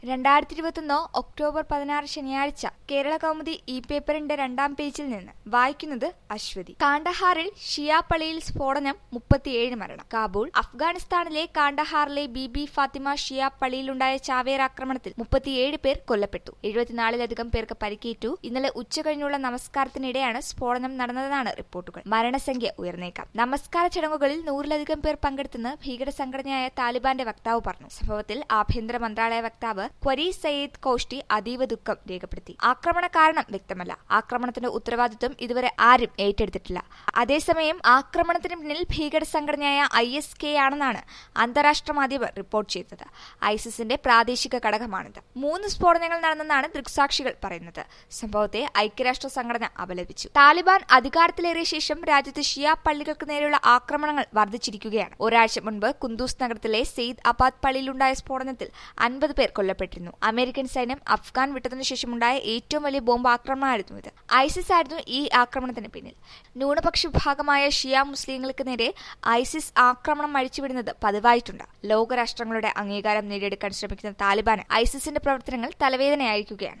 രണ്ടായിരത്തി ഇരുപത്തൊന്ന് ഒക്ടോബർ പതിനാറ് ശനിയാഴ്ച കേരള കൗമുദി ഇ പേപ്പറിന്റെ രണ്ടാം പേജിൽ നിന്ന് വായിക്കുന്നത് അശ്വതി കാണ്ടഹാറിൽ ഷിയ പള്ളിയിൽ സ്ഫോടനം മുപ്പത്തിയേഴ് മരണം കാബൂൾ അഫ്ഗാനിസ്ഥാനിലെ കാണ്ടഹാറിലെ ബി ബി ഫാത്തിമ ഷിയ പള്ളിയിലുണ്ടായ ചാവേർ ആക്രമണത്തിൽ മുപ്പത്തിയേഴ് പേർ കൊല്ലപ്പെട്ടു എഴുപത്തിനാലിലധികം പേർക്ക് പരിക്കേറ്റു ഇന്നലെ ഉച്ചകഴിഞ്ഞുള്ള നമസ്കാരത്തിനിടെയാണ് സ്ഫോടനം നടന്നതെന്നാണ് റിപ്പോർട്ടുകൾ മരണസംഖ്യ ഉയർന്നേക്കാം നമസ്കാര ചടങ്ങുകളിൽ നൂറിലധികം പേർ പങ്കെടുത്തെന്ന് ഭീകര സംഘടനയായ താലിബാന്റെ വക്താവ് പറഞ്ഞു സംഭവത്തിൽ ആഭ്യന്തര മന്ത്രാലയ വക്താവ് ക്വരി സയ്യിദ് കോഷ്ടി അതീവ ദുഃഖം രേഖപ്പെടുത്തി ആക്രമണ കാരണം വ്യക്തമല്ല ആക്രമണത്തിന്റെ ഉത്തരവാദിത്വം ഇതുവരെ ആരും ഏറ്റെടുത്തിട്ടില്ല അതേസമയം ആക്രമണത്തിന് പിന്നിൽ ഭീകര സംഘടനയായ ഐ എസ് കെ ആണെന്നാണ് അന്താരാഷ്ട്ര മാധ്യമർ റിപ്പോർട്ട് ചെയ്തത് ഐസിസിന്റെ പ്രാദേശിക ഘടകമാണിത് മൂന്ന് സ്ഫോടനങ്ങൾ നടന്നെന്നാണ് ദൃക്സാക്ഷികൾ പറയുന്നത് സംഭവത്തെ ഐക്യരാഷ്ട്ര സംഘടന അപലപിച്ചു താലിബാൻ അധികാരത്തിലേറിയ ശേഷം രാജ്യത്ത് ഷിയ പള്ളികൾക്ക് നേരെയുള്ള ആക്രമണങ്ങൾ വർദ്ധിച്ചിരിക്കുകയാണ് ഒരാഴ്ച മുൻപ് കുന്ദൂസ് നഗരത്തിലെ സെയ്ദ് അബാദ് പള്ളിയിലുണ്ടായ സ്ഫോടനത്തിൽ അൻപത് പേർ കൊല്ലപ്പെട്ടിരുന്നു അമേരിക്കൻ സൈന്യം അഫ്ഗാൻ വിട്ടതിനു ശേഷമുണ്ടായ ഏറ്റവും വലിയ ബോംബ് ആക്രമണമായിരുന്നു ഇത് ഐസിസ് ആയിരുന്നു ഈ ആക്രമണത്തിന് പിന്നിൽ ന്യൂനപക്ഷ വിഭാഗമായ ഷിയ മുസ്ലിങ്ങൾക്ക് നേരെ ഐസിസ് ആക്രമണം അഴിച്ചുവിടുന്നത് പതിവായിട്ടുണ്ട് ലോകരാഷ്ട്രങ്ങളുടെ അംഗീകാരം നേടിയെടുക്കാൻ ശ്രമിക്കുന്ന താലിബാന് ഐസിസിന്റെ പ്രവർത്തനങ്ങൾ തലവേദനയായിരിക്കുകയാണ്